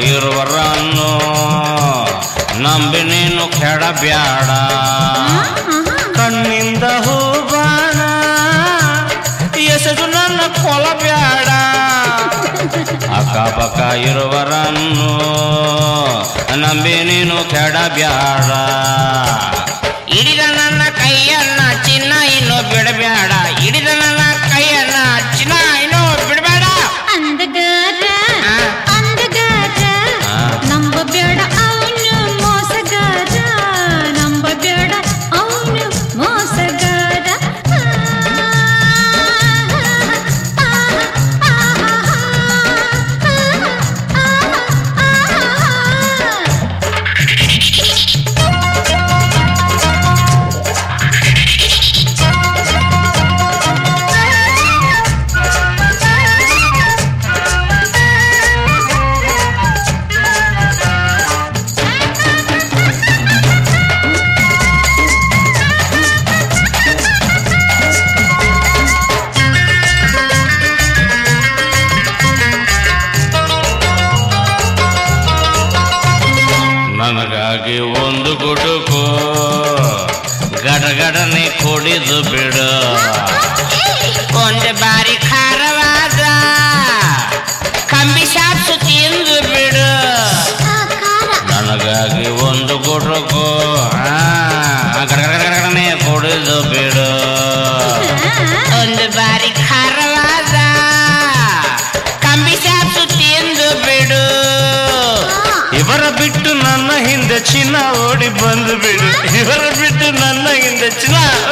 ಇರುವರನ್ನು ನಂಬಿ ನೀನು ಕೆಡಬ್ಯಾಡ ಕಣ್ಣಿಂದ ಹೂಬಾಣ ಎಸೆದು ನನ್ನ ಕೊಲಬ್ಯಾಡ ಅಕ್ಕಪಕ್ಕ ಇರುವರನ್ನು ನಂಬಿ ನೀನು ಕೆಡಬ್ಯಾಡ ಹಿಡಿದ ನನ್ನ ಕೈಯನ್ನ ಚಿನ್ನ ಇನ್ನು ಬಿಡಬೇಡ ಹಿಡಿದ ನನ್ನ ಕೈಯನ್ನ ಚಿನ್ನ ಇನ್ನು ಬಿಡಬೇಡ ಅಂದಗಾರ ಆ. ಅಂದಗಾರ ಆ. ನಂಬಬೇಡ ಅವನು ಮೋಸಗಾರ ನಂಬಬೇಡ ಅವನು ಮೋಸಗಾರ ನನಗಾಗಿ ಒಂದು ಗುಡುಕು ಗಡಗಡನೆ ಕುಡಿದು ಬಿಡು ಒಂದು ಬಾರಿ ಖಾರವಾದ ಕಂಬಿ ಸಾಪ್ಸು ತಿಂದು ಬಿಡು ನನಗಾಗಿ ಒಂದು ಗುಡುಕು ಆ, ಗಡಗಡಗಡನೆ ಕುಡಿದು ಬಿಡು ಒಂದು ಬಾರಿ ಖಾರವಾದ ಕಂಬಿ ಸಾಪ್ಸು ತಿಂದು ಬಿಡು ಇವರ ಬಿಟ್ಟು ನನ್ನ ಹಿಂದೆ ಚಿನ್ನ ಓಡಿ ಬಂದು ಬಿಡು ಇವರ ಬಿಟ್ಟು ನನ್ನ ಹಿಂದೆ ಚಿನ್ನ